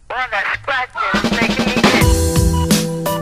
All that scratching is making me itch.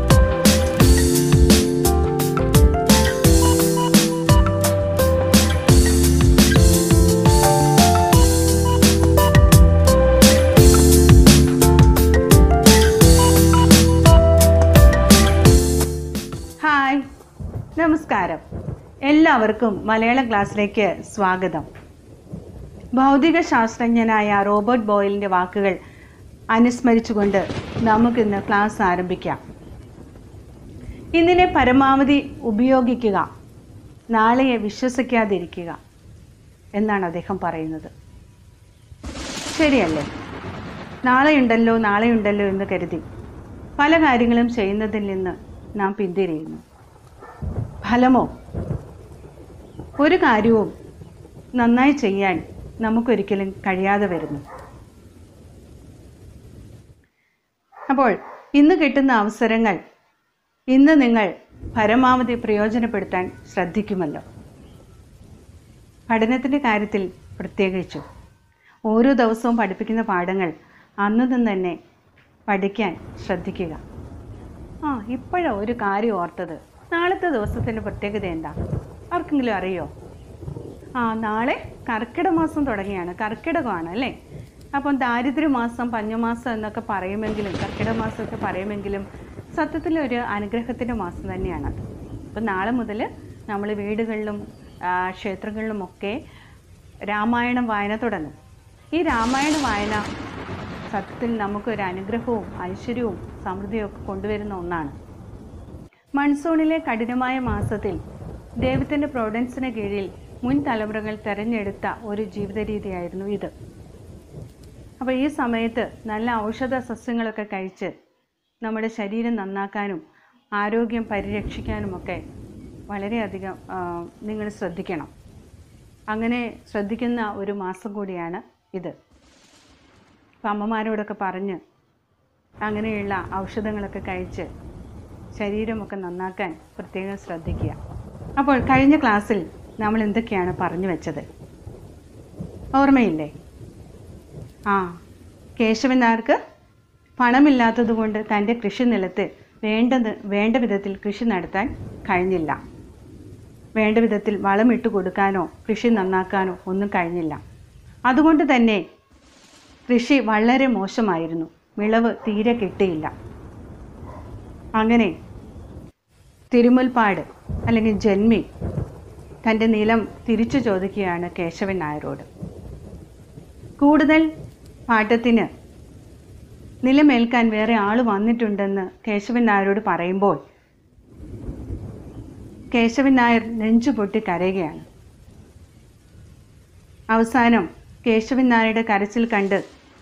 Hi നമസ്കാരം എല്ലാവർക്കും മലയാളം ക്ലാസ്സിലേക്ക് സ്വാഗതം ഭൗതിക ശാസ്ത്രജ്ഞനായ റോബർട്ട് ബോയിലിൻ്റെ വാക്കുകൾ അനുസ്മരിച്ചുകൊണ്ട് നമുക്കിന്ന് ക്ലാസ് ആരംഭിക്കാം ഇന്നിനെ പരമാവധി ഉപയോഗിക്കുക നാളെയെ വിശ്വസിക്കാതിരിക്കുക എന്നാണ് അദ്ദേഹം പറയുന്നത് ശരിയല്ലേ നാളെയുണ്ടല്ലോ നാളെയുണ്ടല്ലോ എന്ന് കരുതി പല കാര്യങ്ങളും ചെയ്യുന്നതിൽ നിന്ന് നാം പിന്തിരിയുന്നു ഫലമോ ഒരു കാര്യവും നന്നായി ചെയ്യാൻ നമുക്കൊരിക്കലും കഴിയാതെ വരുന്നു അപ്പോൾ ഇന്ന് കിട്ടുന്ന അവസരങ്ങൾ ഇന്ന് നിങ്ങൾ പരമാവധി പ്രയോജനപ്പെടുത്താൻ ശ്രദ്ധിക്കുമല്ലോ പഠനത്തിൻ്റെ കാര്യത്തിൽ പ്രത്യേകിച്ചും ഓരോ ദിവസവും പഠിപ്പിക്കുന്ന പാഠങ്ങൾ അന്നു നിന്ന് തന്നെ പഠിക്കാൻ ശ്രദ്ധിക്കുക ആ ഇപ്പോഴാണ് ഒരു കാര്യം ഓർത്തത് നാളത്തെ ദിവസത്തിൻ്റെ പ്രത്യേകത എന്താ ആർക്കെങ്കിലും അറിയോ ആ നാളെ കർക്കിടക മാസം തുടങ്ങിയാണ് കർക്കിടകമാണ് അല്ലേ അപ്പം ദാരിദ്ര്യമാസം പഞ്ഞമാസം എന്നൊക്കെ പറയുമെങ്കിലും കർക്കിടക മാസമൊക്കെ പറയുമെങ്കിലും സത്യത്തിൽ ഒരു അനുഗ്രഹത്തിൻ്റെ മാസം തന്നെയാണത് അപ്പം നാളെ മുതൽ നമ്മൾ വീടുകളിലും ആ, ക്ഷേത്രങ്ങളിലുമൊക്കെ രാമായണം വായന തുടങ്ങും ഈ രാമായണ വായന സത്യത്തിൽ നമുക്കൊരു അനുഗ്രഹവും ഐശ്വര്യവും സമൃദ്ധിയും ഒക്കെ കൊണ്ടുവരുന്ന ഒന്നാണ് മൺസൂണിലെ കഠിനമായ മാസത്തിൽ ദൈവത്തിൻ്റെ പ്രോഡൻസിന് കീഴിൽ മുൻ തലമുറകൾ തിരഞ്ഞെടുത്ത ഒരു ജീവിത രീതിയായിരുന്നു ഇത് അപ്പോൾ ഈ സമയത്ത് നല്ല ഔഷധ സസ്യങ്ങളൊക്കെ കഴിച്ച് നമ്മുടെ ശരീരം നന്നാക്കാനും ആരോഗ്യം പരിരക്ഷിക്കാനുമൊക്കെ വളരെയധികം നിങ്ങൾ ശ്രദ്ധിക്കണം അങ്ങനെ ശ്രദ്ധിക്കുന്ന ഒരു മാസം കൂടിയാണ് ഇത് അപ്പം അമ്മമാരോടൊക്കെ പറഞ്ഞ് അങ്ങനെയുള്ള ഔഷധങ്ങളൊക്കെ കഴിച്ച് ശരീരമൊക്കെ നന്നാക്കാൻ പ്രത്യേകം ശ്രദ്ധിക്കുക അപ്പോൾ കഴിഞ്ഞ ക്ലാസ്സിൽ നമ്മൾ എന്തൊക്കെയാണ് പറഞ്ഞു വെച്ചത് ഓർമ്മയില്ലേ ആ കേശവൻ നായർക്ക് പണമില്ലാത്തതുകൊണ്ട് തൻ്റെ കൃഷി നിലത്ത് വേണ്ടത് വേണ്ട വിധത്തിൽ കൃഷി നടത്താൻ കഴിഞ്ഞില്ല വേണ്ട വിധത്തിൽ വളമിട്ട് കൊടുക്കാനോ കൃഷി നന്നാക്കാനോ ഒന്നും കഴിഞ്ഞില്ല അതുകൊണ്ട് തന്നെ കൃഷി വളരെ മോശമായിരുന്നു വിളവ് തീരെ കിട്ടിയില്ല അങ്ങനെ തിരുമുൽപ്പാട് അല്ലെങ്കിൽ ജന്മി തൻ്റെ നിലം തിരിച്ചു ചോദിക്കുകയാണ് കേശവൻ നായരോട് കൂടുതൽ പാട്ടത്തിന് നിലമേൽക്കാൻ വേറെ ആൾ വന്നിട്ടുണ്ടെന്ന് കേശവൻ നായരോട് പറയുമ്പോൾ കേശവൻ നായർ നെഞ്ചു പൊട്ടി കരയുകയാണ് അവസാനം കേശവൻ നായരുടെ കരച്ചിൽ കണ്ട്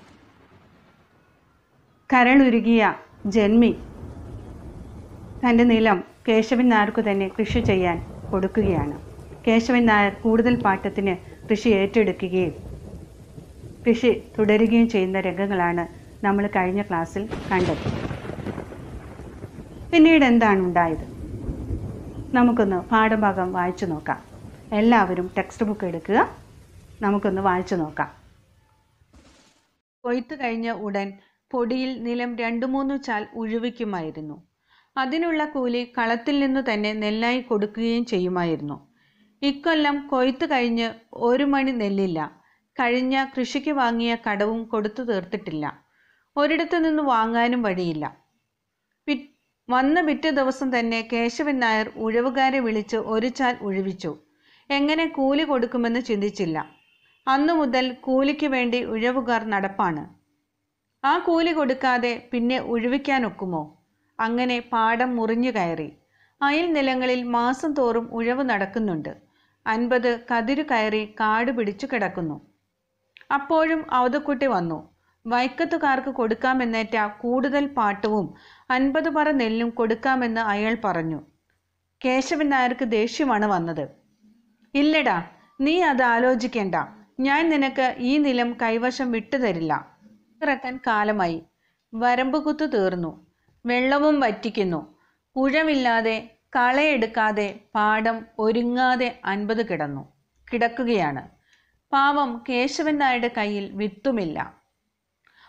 കരളുരുകിയ ജന്മി തൻ്റെ നിലം കേശവൻ നായർക്ക് തന്നെ കൃഷി ചെയ്യാൻ കൊടുക്കുകയാണ് കേശവൻ നായർ കൂടുതൽ പാട്ടത്തിന് കൃഷി ഏറ്റെടുക്കുകയും കൃഷി തുടരുകയും ചെയ്യുന്ന രംഗങ്ങളാണ് നമ്മൾ കഴിഞ്ഞ ക്ലാസ്സിൽ കണ്ടത് പിന്നീട് എന്താണ് ഉണ്ടായത് നമുക്കൊന്ന് പാഠഭാഗം വായിച്ചു നോക്കാം എല്ലാവരും ടെക്സ്റ്റ് ബുക്ക് എടുക്കുക നമുക്കൊന്ന് വായിച്ചു നോക്കാം കൊയ്ത്ത് കഴിഞ്ഞ ഉടൻ പൊടിയിൽ നിലം രണ്ടു മൂന്നു ചാൽ ഉഴുവിക്കുമായിരുന്നു അതിനുള്ള കൂലി കളത്തിൽ നിന്നു തന്നെ നെല്ലായി കൊടുക്കുകയും ചെയ്യുമായിരുന്നു ഇക്കൊല്ലം കൊയ്ത്ത് കഴിഞ്ഞ് ഒരു മണി നെല്ലില്ല കഴിഞ്ഞ കൃഷിക്ക് വാങ്ങിയ കടവും കൊടുത്തു തീർത്തിട്ടില്ല ഒരിടത്തു നിന്ന് വാങ്ങാനും വഴിയില്ല പി- വന്ന പിറ്റേ ദിവസം തന്നെ കേശവൻ നായർ ഉഴവുകാരെ വിളിച്ച് ഒരു ചാൽ ഉഴുവിച്ചു എങ്ങനെ കൂലി കൊടുക്കുമെന്ന് ചിന്തിച്ചില്ല അന്നു മുതൽ കൂലിക്ക് വേണ്ടി ഉഴവുകാർ നടപ്പാണ് ആ കൂലി കൊടുക്കാതെ പിന്നെ ഉഴുവിക്കാനൊക്കുമോ അങ്ങനെ പാടം മുറിഞ്ഞു കയറി അയൽ നിലങ്ങളിൽ മാസം തോറും ഉഴവ് നടക്കുന്നുണ്ട് അൻപത് കതിരു കയറി കാട് പിടിച്ചു കിടക്കുന്നു അപ്പോഴും അവതക്കുട്ടി വന്നു വൈക്കത്തുകാർക്ക് കൊടുക്കാമെന്നേറ്റ കൂടുതൽ പാട്ടവും അൻപത് പറ നെല്ലും കൊടുക്കാമെന്ന് അയാൾ പറഞ്ഞു കേശവൻ നായർക്ക് ദേഷ്യമാണ് വന്നത് ഇല്ലടാ നീ അത് ആലോചിക്കേണ്ട ഞാൻ നിനക്ക് ഈ നിലം കൈവശം വിട്ടുതരില്ല ഇറക്കാൻ കാലമായി വരമ്പ് കുത്തു തീർന്നു വെള്ളവും വറ്റിക്കുന്നു ഉഴവില്ലാതെ കളയെടുക്കാതെ പാടം ഒരുങ്ങാതെ അൻപത് കിടന്നു കിടക്കുകയാണ് പാവം കേശവൻ നായരുടെ കയ്യിൽ വിത്തുമില്ല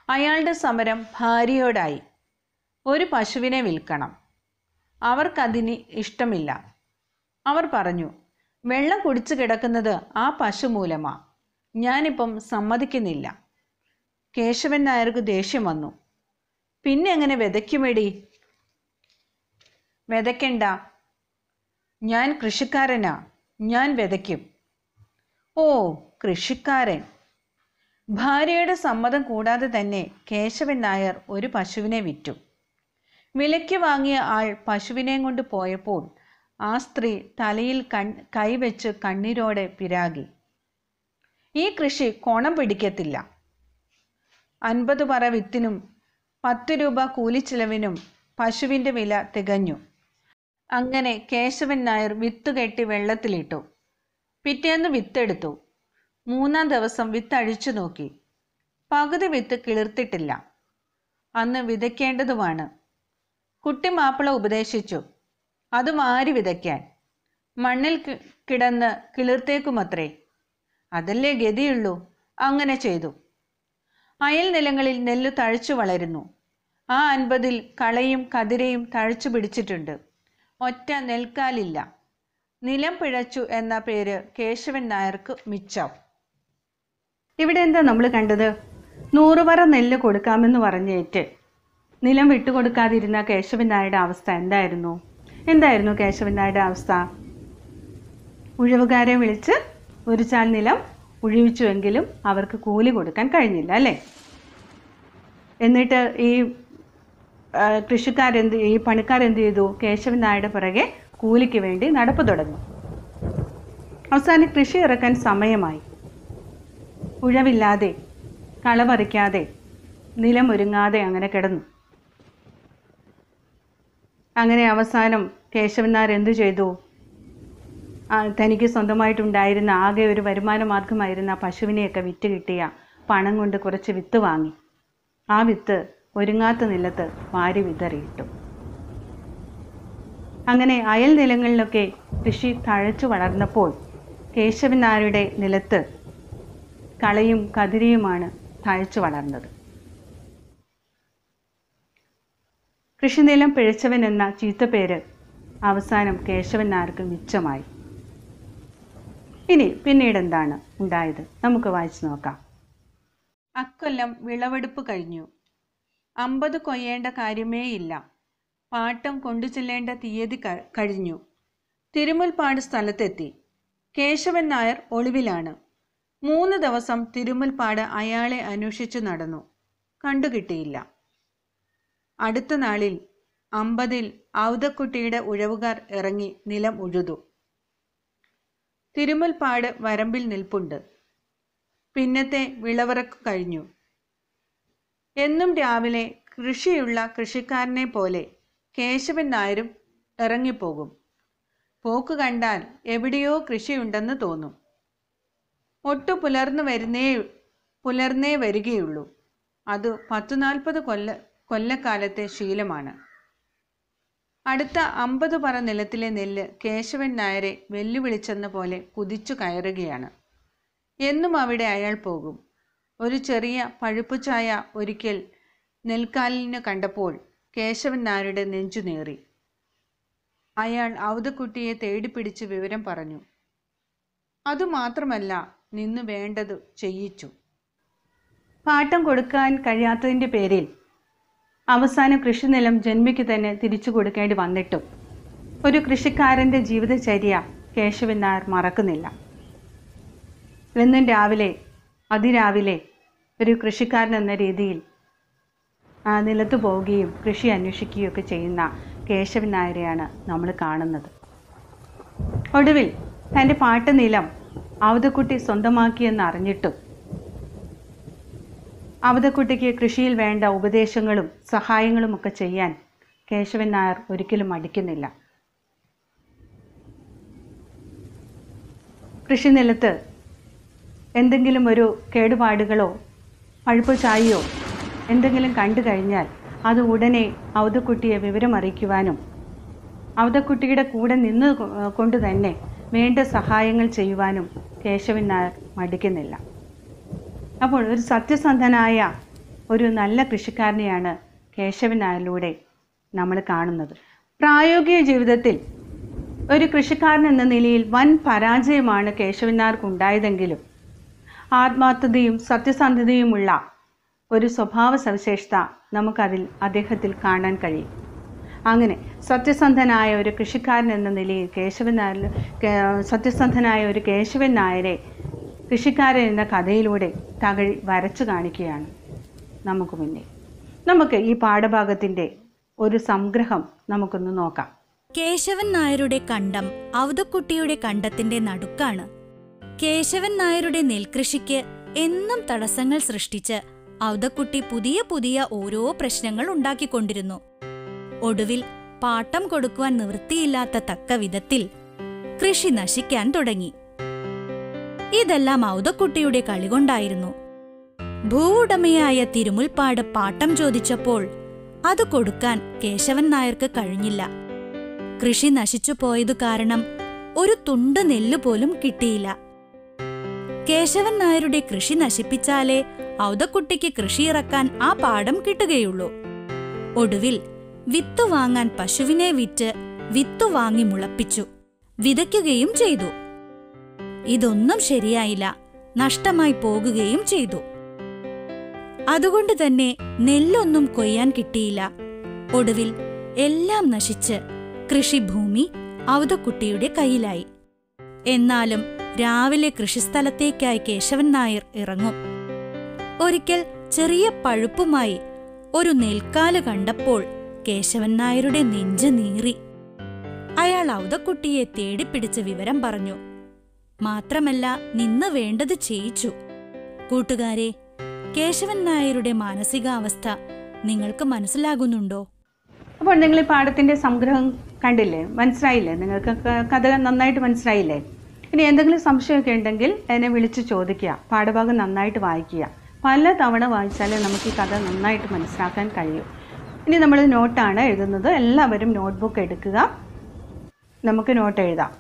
അയാളുടെ സമരം ഭാര്യയോടായി ഒരു പശുവിനെ വിൽക്കണം അവർക്കതിന് ഇഷ്ടമില്ല അവർ പറഞ്ഞു വെള്ളം കുടിച്ചു കിടക്കുന്നത് ആ പശു മൂലമാ ഞാനിപ്പം സമ്മതിക്കുന്നില്ല കേശവൻ നായർക്ക് ദേഷ്യം വന്നു പിന്നെ എങ്ങനെ വിതയ്ക്കുമെടി വിതയ്ക്കണ്ട ഞാൻ കൃഷിക്കാരനാ ഞാൻ വിതയ്ക്കും ഓ കൃഷിക്കാരൻ ഭാര്യയുടെ സമ്മതം കൂടാതെ തന്നെ കേശവൻ നായർ ഒരു പശുവിനെ വിറ്റു വിലയ്ക്ക് വാങ്ങിയ ആൾ പശുവിനെയും കൊണ്ട് പോയപ്പോൾ ആ സ്ത്രീ തലയിൽ കൺ കൈവച്ച് കണ്ണീരോടെ പിരാകി ഈ കൃഷി കോണം പിടിക്കത്തില്ല അൻപത് പറ വിത്തിനും പത്ത് രൂപ കൂലിച്ചിലവിനും പശുവിൻ്റെ വില തികഞ്ഞു അങ്ങനെ കേശവൻ നായർ വിത്ത് കെട്ടി വെള്ളത്തിലിട്ടു പിറ്റേന്ന് വിത്തെടുത്തു മൂന്നാം ദിവസം വിത്ത് അഴിച്ചു നോക്കി പകുതി വിത്ത് കിളിർത്തിട്ടില്ല അന്ന് വിതയ്ക്കേണ്ടതുമാണ് കുട്ടി മാപ്പിള ഉപദേശിച്ചു അത് മാറി വിതയ്ക്കാൻ മണ്ണിൽ കി- കിടന്ന് കിളിർത്തേക്കുമത്രേ അതല്ലേ ഗതിയുള്ളൂ അങ്ങനെ ചെയ്തു അയൽ നിലങ്ങളിൽ നെല്ല് തഴച്ചു വളരുന്നു ആ അൻപതിൽ കളയും കതിരയും തഴച്ചു പിടിച്ചിട്ടുണ്ട് ഒറ്റ നെൽക്കാലില്ല നിലം പിഴച്ചു എന്ന പേര് കേശവൻ നായർക്ക് മിച്ചം ഇവിടെ എന്താ നമ്മൾ കണ്ടത് നൂറ് പറ നെല്ല് കൊടുക്കാമെന്ന് പറഞ്ഞേറ്റ് നിലം വിട്ടുകൊടുക്കാതിരുന്ന കേശവൻ നായരുടെ അവസ്ഥ എന്തായിരുന്നു എന്തായിരുന്നു കേശവൻ നായരുടെ അവസ്ഥ ഉഴവുകാരെ വിളിച്ച് ഒരു ചാൽ നിലം ഉഴിവിച്ചുവെങ്കിലും അവർക്ക് കൂലി കൊടുക്കാൻ കഴിഞ്ഞില്ല അല്ലേ എന്നിട്ട് ഈ ആ, കൃഷിക്കാരെന്ത് ഈ പണിക്കാരെന്ത് ചെയ്തു കേശവൻ നായരുടെ പിറകെ കൂലിക്ക് വേണ്ടി നടപ്പ് തുടങ്ങി അവസാനം കൃഷി ഇറക്കാൻ സമയമായി ഉഴവില്ലാതെ കളപറിക്കാതെ നിലമൊരുങ്ങാതെ അങ്ങനെ കിടന്നു അങ്ങനെ അവസാനം കേശവൻ നായർ എന്തു ചെയ്തു ആ, തനിക്ക് സ്വന്തമായിട്ടുണ്ടായിരുന്ന ആകെ ഒരു വരുമാന മാർഗമായിരുന്ന ആ പശുവിനെയൊക്കെ വിറ്റ് കിട്ടിയ പണം കൊണ്ട് കുറച്ച് വിത്ത് വാങ്ങി ആ വിത്ത് ഒരുങ്ങാത്ത നിലത്ത് വാരി വിതറിയിട്ടു അങ്ങനെ അയൽ നിലങ്ങളിലൊക്കെ കൃഷി തഴച്ചു വളർന്നപ്പോൾ കേശവൻ നായരുടെ നിലത്ത് കളയും കതിരിയുമാണ് തഴച്ചു വളർന്നത് കൃഷിനിലം പിഴച്ചവൻ എന്ന ചീത്തപ്പേര് അവസാനം കേശവൻ നായർക്ക് മിച്ചമായി ഇനി പിന്നീട് എന്താണ് ഉണ്ടായത് നമുക്ക് വായിച്ചു നോക്കാം അക്കൊല്ലം വിളവെടുപ്പ് കഴിഞ്ഞു അമ്പത് കൊയ്യേണ്ട കാര്യമേയില്ല പാട്ടം കൊണ്ടു ചെല്ലേണ്ട തീയതി ക- കഴിഞ്ഞു തിരുമുൽപ്പാട് സ്ഥലത്തെത്തി കേശവൻ നായർ ഒളിവിലാണ് മൂന്ന് ദിവസം തിരുമുൽപ്പാട് അയാളെ അന്വേഷിച്ചു നടന്നു കണ്ടുകിട്ടിയില്ല അടുത്ത നാളിൽ അമ്പതിൽ ഔതക്കുട്ടിയുടെ ഉഴവുകാർ ഇറങ്ങി നിലം ഉഴുതു തിരുമുൽപ്പാട് വരമ്പിൽ നിൽപ്പുണ്ട് പിന്നത്തെ വിളവിറക്ക് കഴിഞ്ഞു എന്നും രാവിലെ കൃഷിയുള്ള കൃഷിക്കാരനെ പോലെ കേശവൻ നായരും ഇറങ്ങിപ്പോകും പോക്ക് കണ്ടാൽ എവിടെയോ കൃഷിയുണ്ടെന്ന് തോന്നും ഒട്ടു പുലർന്നു വരുന്നേ പുലർന്നേ വരികയുള്ളൂ അത് പത്തു നാൽപ്പത് കൊല്ല കൊല്ലക്കാലത്തെ ശീലമാണ് അടുത്ത അമ്പത് പറ നിലത്തിലെ നെല്ല് കേശവൻ നായരെ വെല്ലുവിളിച്ചെന്ന പോലെ കുതിച്ചു കയറുകയാണ് എന്നും അവിടെ അയാൾ പോകും ഒരു ചെറിയ പഴുപ്പുചായ ഒരിക്കൽ നെൽക്കാലിന് കണ്ടപ്പോൾ കേശവൻ നായരുടെ നെഞ്ചു നേറി അയാൾ ഔതക്കുട്ടിയെ തേടിപ്പിടിച്ച് വിവരം പറഞ്ഞു അതുമാത്രമല്ല നിന്ന് വേണ്ടത് ചെയ്യിച്ചു പാട്ടം കൊടുക്കാൻ കഴിയാത്തതിൻ്റെ പേരിൽ അവസാനം കൃഷിനിലം ജന്മിക്ക് തന്നെ തിരിച്ചു കൊടുക്കേണ്ടി വന്നിട്ടും ഒരു കൃഷിക്കാരൻ്റെ ജീവിതചര്യ കേശവൻ നായർ മറക്കുന്നില്ല എന്നും രാവിലെ അതിരാവിലെ ഒരു കൃഷിക്കാരൻ എന്ന രീതിയിൽ ആ നിലത്ത് പോവുകയും കൃഷി അന്വേഷിക്കുകയൊക്കെ ചെയ്യുന്ന കേശവൻ നായരെയാണ് നമ്മൾ കാണുന്നത് ഒടുവിൽ തൻ്റെ പാട്ടുനിലം അവതക്കുട്ടി സ്വന്തമാക്കിയെന്ന് അറിഞ്ഞിട്ടും അവതക്കുട്ടിക്ക് കൃഷിയിൽ വേണ്ട ഉപദേശങ്ങളും സഹായങ്ങളും ഒക്കെ ചെയ്യാൻ കേശവൻ നായർ ഒരിക്കലും മടിക്കുന്നില്ല കൃഷിനിലത്ത് എന്തെങ്കിലും ഒരു കേടുപാടുകളോ പഴുപ്പ് ചായയോ എന്തെങ്കിലും കണ്ടു കഴിഞ്ഞാൽ അത് ഉടനെ ഔതക്കുട്ടിയെ വിവരമറിയിക്കുവാനും ഔതക്കുട്ടിയുടെ കൂടെ നിന്ന് കൊ- കൊണ്ട് തന്നെ വേണ്ട സഹായങ്ങൾ ചെയ്യുവാനും കേശവൻ നായർ മടിക്കുന്നില്ല അപ്പോൾ ഒരു സത്യസന്ധനായ ഒരു നല്ല കൃഷിക്കാരനെയാണ് കേശവൻ നായരിലൂടെ നമ്മൾ കാണുന്നത് പ്രായോഗിക ജീവിതത്തിൽ ഒരു കൃഷിക്കാരൻ എന്ന നിലയിൽ വൻ പരാജയമാണ് കേശവൻ നായർക്ക് ഉണ്ടായതെങ്കിലും ആത്മാർത്ഥതയും സത്യസന്ധതയുമുള്ള ഒരു സ്വഭാവ സവിശേഷത നമുക്കതിൽ അദ്ദേഹത്തിൽ കാണാൻ കഴിയും അങ്ങനെ സത്യസന്ധനായ ഒരു കൃഷിക്കാരൻ എന്ന നിലയിൽ കേശവൻ നായർ കേ- സത്യസന്ധനായ ഒരു കേശവൻ നായരെ കൃഷിക്കാരൻ എന്ന കഥയിലൂടെ തകഴി വരച്ചു കാണിക്കുകയാണ് നമുക്ക് മുന്നിൽ നമുക്ക് ഈ പാഠഭാഗത്തിൻ്റെ ഒരു സംഗ്രഹം നമുക്കൊന്ന് നോക്കാം കേശവൻ നായരുടെ കണ്ടം ഔതക്കുട്ടിയുടെ കണ്ടത്തിന്റെ നടുക്കാണ് കേശവൻ നായരുടെ നെൽകൃഷിക്ക് എന്നും തടസ്സങ്ങൾ സൃഷ്ടിച്ച് ഔതക്കുട്ടി പുതിയ പുതിയ ഓരോ പ്രശ്നങ്ങൾ ഉണ്ടാക്കിക്കൊണ്ടിരുന്നു ഒടുവിൽ പാട്ടം കൊടുക്കുവാൻ നിവൃത്തിയില്ലാത്ത തക്ക വിധത്തിൽ കൃഷി നശിക്കാൻ തുടങ്ങി ഇതെല്ലാം ഔതക്കുട്ടിയുടെ കളികൊണ്ടായിരുന്നു ഭൂവുടമയായ തിരുമുൽപ്പാട് പാട്ടം ചോദിച്ചപ്പോൾ അത് കൊടുക്കാൻ കേശവൻ നായർക്ക് കഴിഞ്ഞില്ല കൃഷി നശിച്ചു പോയതു കാരണം ഒരു തുണ്ട് നെല്ല് പോലും കിട്ടിയില്ല കേശവൻ നായരുടെ കൃഷി നശിപ്പിച്ചാലേ ഔതക്കുട്ടിക്ക് കൃഷി ഇറക്കാൻ ആ പാടം കിട്ടുകയുള്ളൂ ഒടുവിൽ വിത്തു വാങ്ങാൻ പശുവിനെ വിറ്റ് വിത്തു വാങ്ങി മുളപ്പിച്ചു വിതയ്ക്കുകയും ചെയ്തു ഇതൊന്നും ശരിയായില്ല നഷ്ടമായി പോകുകയും ചെയ്തു അതുകൊണ്ട് തന്നെ നെല്ലൊന്നും കൊയ്യാൻ കിട്ടിയില്ല ഒടുവിൽ എല്ലാം നശിച്ച് കൃഷിഭൂമി ഔതക്കുട്ടിയുടെ കയ്യിലായി എന്നാലും രാവിലെ കൃഷിസ്ഥലത്തേക്കായി കേശവൻ നായർ ഇറങ്ങും ഒരിക്കൽ ചെറിയ പഴുപ്പുമായി ഒരു നെൽക്കാല് കണ്ടപ്പോൾ കേശവൻ നായരുടെ നെഞ്ച് നീറി അയാൾ ഔതക്കുട്ടിയെ തേടിപ്പിടിച്ച് വിവരം പറഞ്ഞു മാത്രമല്ല നിന്ന് വേണ്ടത് ചെയ്യിച്ചു കൂട്ടുകാരെ കേശവൻ നായരുടെ മാനസികാവസ്ഥ നിങ്ങൾക്ക് മനസ്സിലാകുന്നുണ്ടോ അപ്പോൾ നിങ്ങൾ ഈ പാഠത്തിൻ്റെ സംഗ്രഹം കണ്ടില്ലേ മനസ്സിലായില്ലേ നിങ്ങൾക്ക് ക- കഥ നന്നായിട്ട് മനസ്സിലായില്ലേ ഇനി എന്തെങ്കിലും സംശയമൊക്കെ ഉണ്ടെങ്കിൽ എന്നെ വിളിച്ച് ചോദിക്കുക പാഠഭാഗം നന്നായിട്ട് വായിക്കുക പല തവണ വായിച്ചാലേ നമുക്ക് ഈ കഥ നന്നായിട്ട് മനസ്സിലാക്കാൻ കഴിയൂ ഇനി നമ്മൾ നോട്ടാണ് എഴുതുന്നത് എല്ലാവരും നോട്ട്ബുക്ക് എടുക്കുക നമുക്ക് നോട്ട് എഴുതാം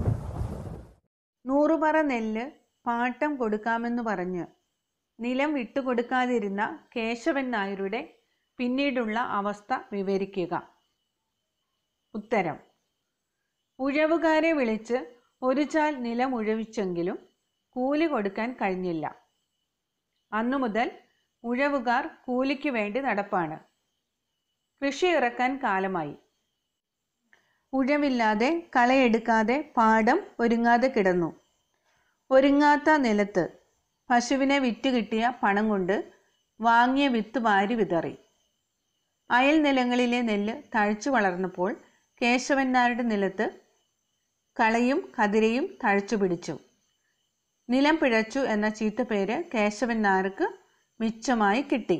നൂറുപറ നെല്ല് പാട്ടം കൊടുക്കാമെന്ന് പറഞ്ഞ് നിലം വിട്ടുകൊടുക്കാതിരുന്ന കേശവൻ നായരുടെ പിന്നീടുള്ള അവസ്ഥ വിവരിക്കുക ഉത്തരം ഉഴവുകാരെ വിളിച്ച് ഒരു ചാൽ നിലം ഉഴവിച്ചെങ്കിലും കൂലി കൊടുക്കാൻ കഴിഞ്ഞില്ല അന്നു മുതൽ ഉഴവുകാർ കൂലിക്ക് വേണ്ടി നടപ്പാണ് കൃഷി ഇറക്കാൻ കാലമായി ഉഴവില്ലാതെ കളയെടുക്കാതെ പാടം ഒരുങ്ങാതെ കിടന്നു ഒരുങ്ങാത്ത നിലത്ത് പശുവിനെ വിറ്റ് കിട്ടിയ പണം കൊണ്ട് വാങ്ങിയ വിത്ത് വാരി വിതറി അയൽ നിലങ്ങളിലെ നെല്ല് തഴച്ചു വളർന്നപ്പോൾ കേശവൻ നായരുടെ നിലത്ത് കളയും കതിരയും തഴച്ചു പിടിച്ചു നിലം പിഴച്ചു എന്ന ചീത്തപ്പേര് കേശവൻ നായർക്ക് മിച്ചമായി കിട്ടി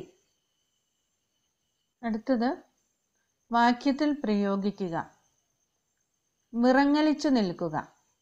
അടുത്തത് വാക്യത്തിൽ പ്രയോഗിക്കുക വിറങ്ങലിച്ചു നിൽക്കുക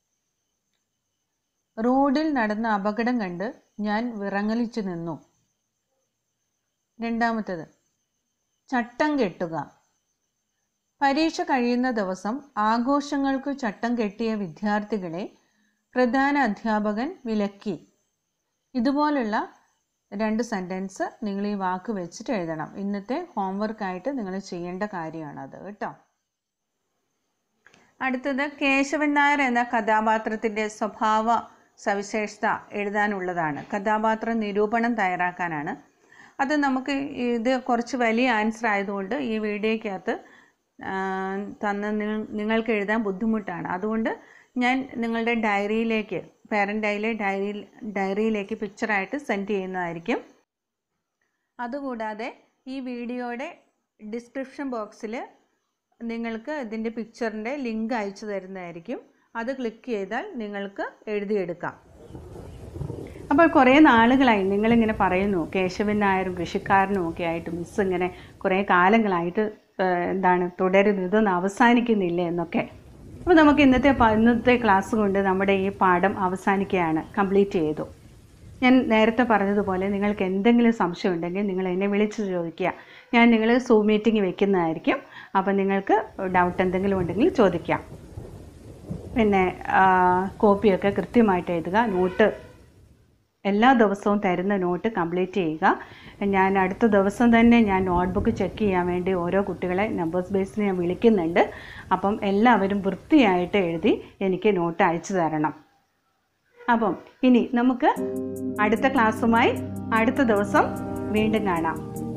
റോഡിൽ നടന്ന അപകടം കണ്ട് ഞാൻ വിറങ്ങലിച്ചു നിന്നു രണ്ടാമത്തത് ചട്ടം കെട്ടുക പരീക്ഷ കഴിയുന്ന ദിവസം ആഘോഷങ്ങൾക്ക് ചട്ടം കെട്ടിയ വിദ്യാർത്ഥികളെ പ്രധാന അധ്യാപകൻ വിലക്കി ഇതുപോലുള്ള രണ്ട് സെൻറ്റൻസ് നിങ്ങൾ ഈ വാക്ക് വെച്ചിട്ട് എഴുതണം ഇന്നത്തെ ഹോംവർക്കായിട്ട് നിങ്ങൾ ചെയ്യേണ്ട കാര്യമാണത് കേട്ടോ അടുത്തത് കേശവൻ നായർ എന്ന കഥാപാത്രത്തിൻ്റെ സ്വഭാവ സവിശേഷത എഴുതാനുള്ളതാണ് കഥാപാത്ര നിരൂപണം തയ്യാറാക്കാനാണ് അത് നമുക്ക് ഇത് കുറച്ച് വലിയ ആൻസർ ആയതുകൊണ്ട് ഈ വീഡിയോയ്ക്കകത്ത് ആ, തന്ന നിങ്ങൾ- നിങ്ങൾക്ക് എഴുതാൻ ബുദ്ധിമുട്ടാണ് അതുകൊണ്ട് ഞാൻ നിങ്ങളുടെ ഡയറിയിലേക്ക് പാരൻ്റ് ഡയറിയിലെ ഡയറി ഡയറിയിലേക്ക് പിക്ചറായിട്ട് സെൻഡ് ചെയ്യുന്നതായിരിക്കും അതുകൂടാതെ ഈ വീഡിയോയുടെ ഡിസ്ക്രിപ്ഷൻ ബോക്സിൽ നിങ്ങൾക്ക് ഇതിൻ്റെ പിക്ചറിൻ്റെ ലിങ്ക് അയച്ചു തരുന്നതായിരിക്കും അത് ക്ലിക്ക് ചെയ്താൽ നിങ്ങൾക്ക് എഴുതിയെടുക്കാം അപ്പോൾ കുറേ നാളുകളായി നിങ്ങളിങ്ങനെ പറയുന്നു കേശവൻ നായരും കൃഷിക്കാരനും ഒക്കെ ആയിട്ട് മിസ് ഇങ്ങനെ കുറേ കാലങ്ങളായിട്ട് ഏഹ്, എന്താണ് തുടരുന്നു ഇതൊന്നും അവസാനിക്കുന്നില്ല എന്നൊക്കെ അപ്പോൾ നമുക്ക് ഇന്നത്തെ പ- ഇന്നത്തെ ക്ലാസ് കൊണ്ട് നമ്മുടെ ഈ പാഠം അവസാനിക്കുകയാണ് കംപ്ലീറ്റ് ചെയ്തു ഞാൻ നേരത്തെ പറഞ്ഞതുപോലെ നിങ്ങൾക്ക് എന്തെങ്കിലും സംശയം ഉണ്ടെങ്കിൽ നിങ്ങൾ എന്നെ വിളിച്ച് ചോദിക്കുക ഞാൻ നിങ്ങൾ സൂം മീറ്റിംഗ് വെക്കുന്നതായിരിക്കും അപ്പോൾ നിങ്ങൾക്ക് ഡൗട്ട് എന്തെങ്കിലും ഉണ്ടെങ്കിൽ ചോദിക്കാം പിന്നെ ആ, കോപ്പിയൊക്കെ കൃത്യമായിട്ട് എഴുതുക നോട്ട് എല്ലാ ദിവസവും തരുന്ന നോട്ട് കംപ്ലീറ്റ് ചെയ്യുക ഞാൻ അടുത്ത ദിവസം തന്നെ ഞാൻ നോട്ട്ബുക്ക് ചെക്ക് ചെയ്യാൻ വേണ്ടി ഓരോ കുട്ടികളെ നമ്പേഴ്സ് ബേസിൽ ഞാൻ വിളിക്കുന്നുണ്ട് അപ്പം എല്ലാവരും വൃത്തിയായിട്ട് എഴുതി എനിക്ക് നോട്ട് അയച്ചു തരണം അപ്പം ഇനി നമുക്ക് അടുത്ത ക്ലാസ്സുമായി അടുത്ത ദിവസം വീണ്ടും കാണാം